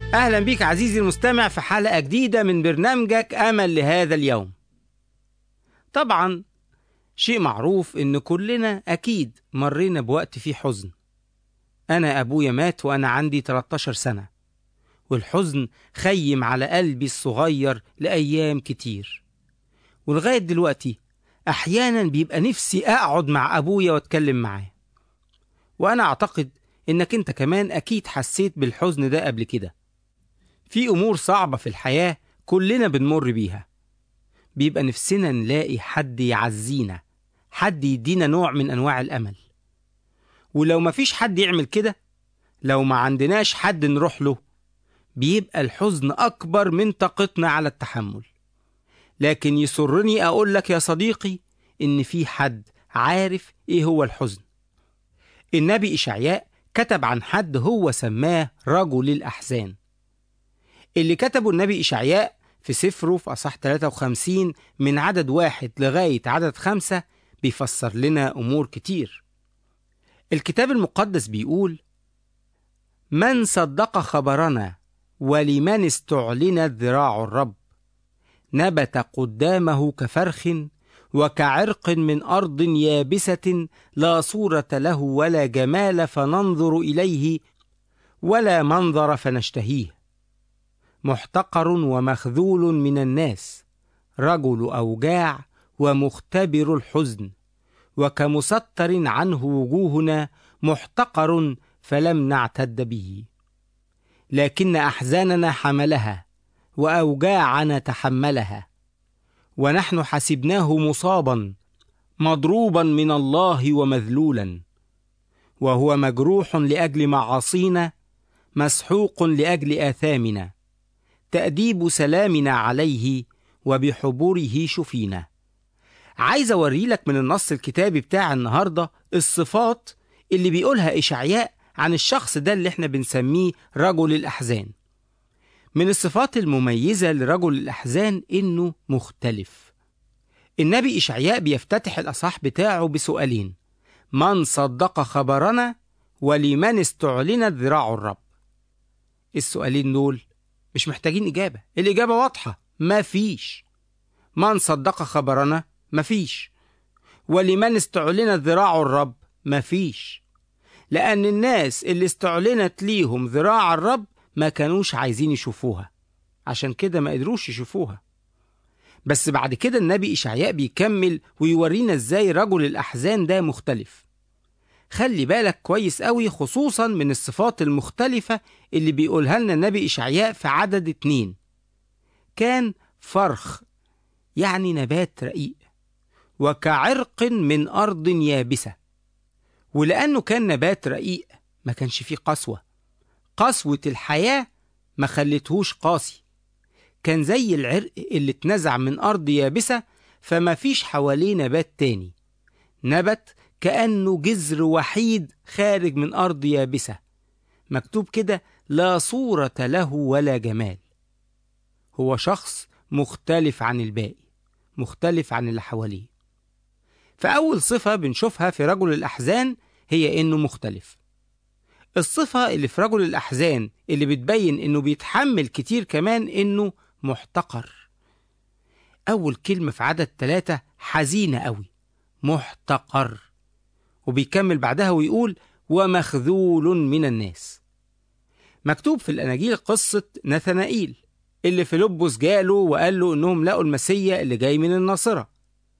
أهلا بيك عزيزي المستمع في حلقة جديدة من برنامجك أمل لهذا اليوم طبعا شيء معروف إن كلنا أكيد مرينا بوقت فيه حزن أنا أبويا مات وأنا عندي 13 سنة والحزن خيم على قلبي الصغير لأيام كتير ولغاية دلوقتي أحيانا بيبقى نفسي أقعد مع أبويا وأتكلم معاه وأنا أعتقد إنك أنت كمان أكيد حسيت بالحزن ده قبل كده في أمور صعبة في الحياة كلنا بنمر بيها بيبقى نفسنا نلاقي حد يعزينا حد يدينا نوع من أنواع الأمل ولو مفيش حد يعمل كده لو ما عندناش حد نروح له بيبقى الحزن أكبر من طاقتنا على التحمل لكن يسرني أقول لك يا صديقي إن في حد عارف إيه هو الحزن النبي إشعياء كتب عن حد هو سماه رجل الأحزان اللي كتبه النبي إشعياء في سفره في أصح 53 من عدد واحد لغاية عدد خمسة بيفسر لنا أمور كتير الكتاب المقدس بيقول من صدق خبرنا ولمن استعلنت ذراع الرب نبت قدامه كفرخ وكعرق من أرض يابسة لا صورة له ولا جمال فننظر إليه ولا منظر فنشتهيه محتقر ومخذول من الناس رجل أوجاع ومختبر الحزن وكمستر عنه وجوهنا محتقر فلم نعتد به لكن أحزاننا حملها وأوجاعنا تحملها ونحن حسبناه مصابا مضروبا من الله ومذلولا وهو مجروح لاجل معاصينا مسحوق لاجل اثامنا تاديب سلامنا عليه وبحبوره شفينا عايز اوري لك من النص الكتابي بتاع النهارده الصفات اللي بيقولها اشعياء عن الشخص ده اللي احنا بنسميه رجل الاحزان من الصفات المميزة لرجل الأحزان إنه مختلف. النبي إشعياء بيفتتح الأصح بتاعه بسؤالين: من صدق خبرنا ولمن استعلنت ذراع الرب؟ السؤالين دول مش محتاجين إجابة، الإجابة واضحة، مفيش. من صدق خبرنا؟ مفيش. ولمن استعلنت ذراع الرب؟ مفيش. لأن الناس اللي استعلنت ليهم ذراع الرب ما كانوش عايزين يشوفوها عشان كده ما قدروش يشوفوها بس بعد كده النبي إشعياء بيكمل ويورينا ازاي رجل الأحزان ده مختلف خلي بالك كويس قوي خصوصا من الصفات المختلفة اللي بيقولها لنا النبي إشعياء في عدد اتنين كان فرخ يعني نبات رقيق وكعرق من أرض يابسة ولأنه كان نبات رقيق ما كانش فيه قسوة قسوة الحياة ما خلتهوش قاسي كان زي العرق اللي اتنزع من أرض يابسة فما فيش حواليه نبات تاني نبت كأنه جذر وحيد خارج من أرض يابسة مكتوب كده لا صورة له ولا جمال هو شخص مختلف عن الباقي مختلف عن اللي حواليه فأول صفة بنشوفها في رجل الأحزان هي إنه مختلف الصفة اللي في رجل الأحزان اللي بتبين إنه بيتحمل كتير كمان إنه محتقر أول كلمة في عدد ثلاثة حزينة قوي محتقر وبيكمل بعدها ويقول ومخذول من الناس مكتوب في الأناجيل قصة نثنائيل اللي فيلبس جاله وقال له إنهم لقوا المسيا اللي جاي من الناصرة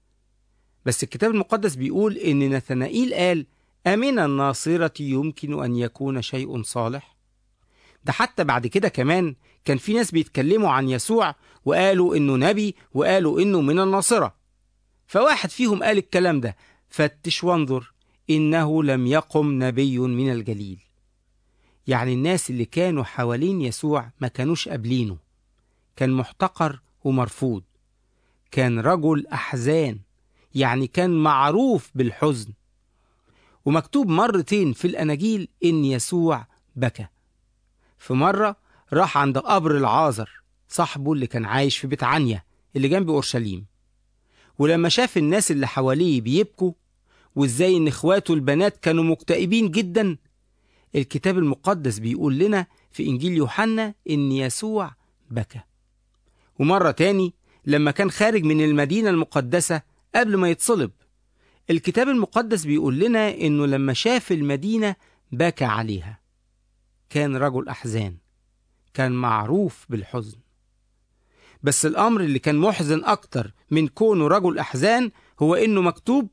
بس الكتاب المقدس بيقول إن نثنائيل قال أمن الناصرة يمكن أن يكون شيء صالح؟ ده حتى بعد كده كمان كان في ناس بيتكلموا عن يسوع وقالوا إنه نبي وقالوا إنه من الناصرة فواحد فيهم قال الكلام ده فتش وانظر إنه لم يقم نبي من الجليل يعني الناس اللي كانوا حوالين يسوع ما كانوش قابلينه كان محتقر ومرفوض كان رجل أحزان يعني كان معروف بالحزن ومكتوب مرتين في الأناجيل إن يسوع بكى في مرة راح عند قبر العازر صاحبه اللي كان عايش في بيت عنيا اللي جنب أورشليم ولما شاف الناس اللي حواليه بيبكوا وإزاي إن إخواته البنات كانوا مكتئبين جدا الكتاب المقدس بيقول لنا في إنجيل يوحنا إن يسوع بكى ومرة تاني لما كان خارج من المدينة المقدسة قبل ما يتصلب الكتاب المقدس بيقول لنا إنه لما شاف المدينة بكى عليها كان رجل أحزان كان معروف بالحزن بس الأمر اللي كان محزن أكتر من كونه رجل أحزان هو إنه مكتوب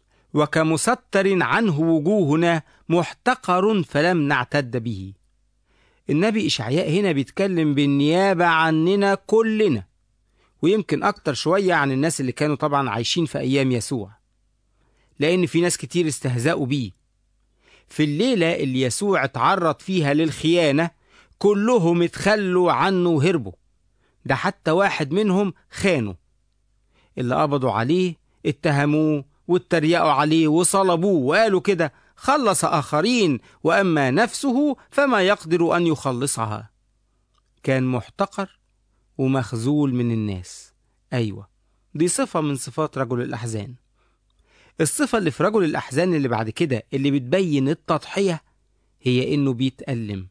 وكمستر عنه وجوهنا محتقر فلم نعتد به النبي إشعياء هنا بيتكلم بالنيابة عننا كلنا ويمكن أكتر شوية عن الناس اللي كانوا طبعا عايشين في أيام يسوع لأن في ناس كتير استهزأوا بيه في الليلة اللي يسوع اتعرض فيها للخيانة كلهم اتخلوا عنه وهربوا ده حتى واحد منهم خانه اللي قبضوا عليه اتهموه واتريقوا عليه وصلبوه وقالوا كده خلص آخرين وأما نفسه فما يقدر أن يخلصها كان محتقر ومخذول من الناس أيوة دي صفة من صفات رجل الأحزان الصفة اللي في رجل الأحزان اللي بعد كده اللي بتبين التضحية هي إنه بيتألم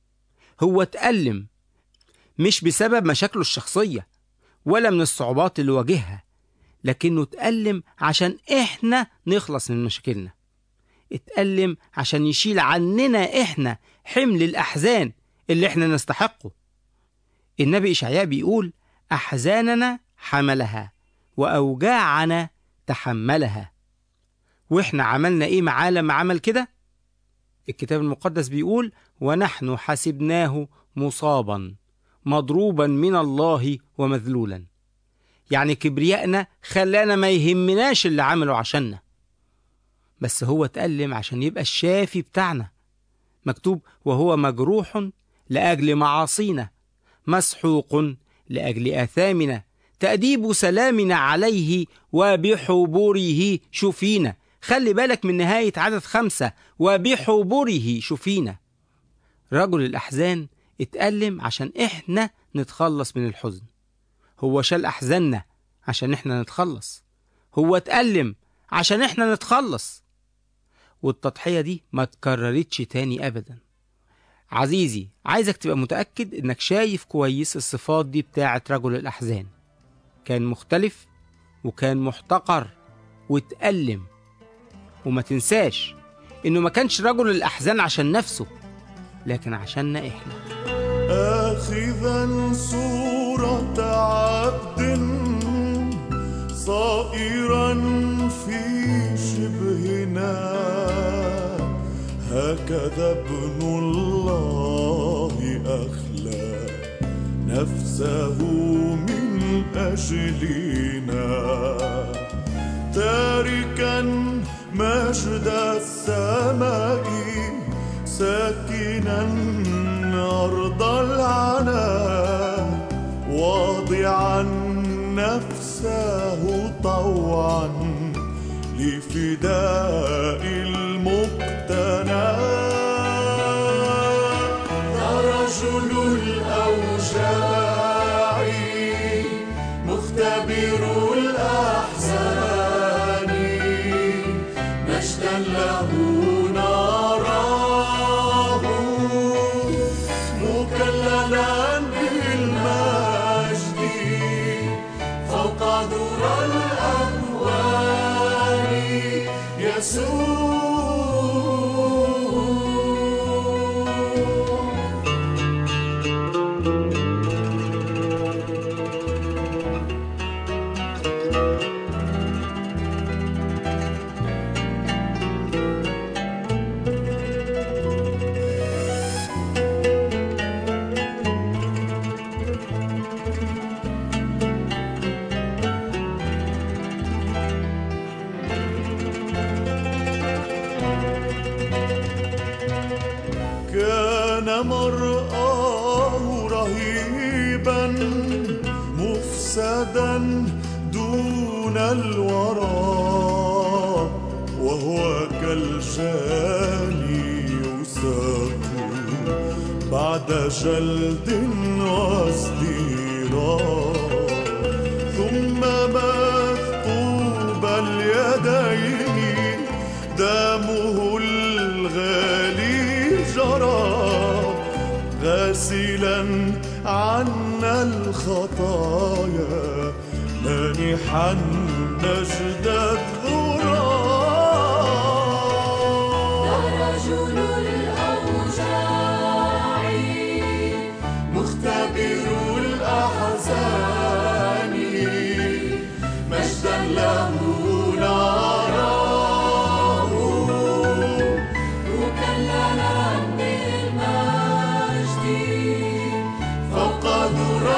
هو اتألم مش بسبب مشاكله الشخصية ولا من الصعوبات اللي واجهها لكنه اتألم عشان إحنا نخلص من مشاكلنا اتألم عشان يشيل عننا إحنا حمل الأحزان اللي إحنا نستحقه النبي إشعياء بيقول أحزاننا حملها وأوجاعنا تحملها وإحنا عملنا إيه معاه لما عمل كده؟ الكتاب المقدس بيقول ونحن حسبناه مصابا مضروبا من الله ومذلولا يعني كبريائنا خلانا ما يهمناش اللي عمله عشاننا بس هو اتألم عشان يبقى الشافي بتاعنا مكتوب وهو مجروح لأجل معاصينا مسحوق لأجل آثامنا تأديب سلامنا عليه وبحبوره شفينا خلي بالك من نهاية عدد خمسة وبحبوره شفينا رجل الأحزان اتألم عشان إحنا نتخلص من الحزن هو شال أحزاننا عشان إحنا نتخلص هو اتألم عشان إحنا نتخلص والتضحية دي ما تكررتش تاني أبدا عزيزي عايزك تبقى متأكد إنك شايف كويس الصفات دي بتاعة رجل الأحزان كان مختلف وكان محتقر واتألم وما تنساش إنه ما كانش رجل الأحزان عشان نفسه لكن عشاننا إحنا آخذا صورة عبد صائرا في شبهنا هكذا ابن الله أخلى نفسه من أجلنا تاركا مجد السماء ساكنا أرض العناء واضعا نفسه طوعا لفداء المقتنى رجل الأوجاع مختبر الأحزان مجدا له نراه مكللا بالمجد فوق ذرى الأكوان يسوع كان مرآه رهيبا مفسدا دون الورى وهو كالجاني يساق بعد جلد وازدراء ثم مثقوب اليدين دمه الغالي جرى غالي غاسلا عنا الخطايا مانحا نجد الذرى رجل الأوجاع مختبر الأحزان مجدا له نراه مكللا بالمجد فوق ذرى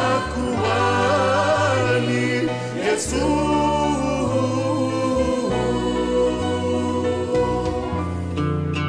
الأكوان يسوع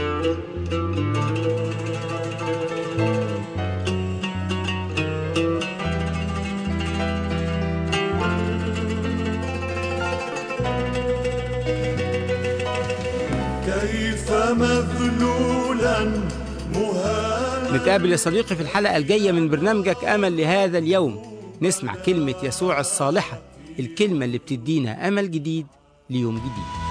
كيف مذلولا مهانا نتقابل يا صديقي في الحلقة الجاية من برنامجك أمل لهذا اليوم نسمع كلمة يسوع الصالحة الكلمة اللي بتدينا أمل جديد ليوم جديد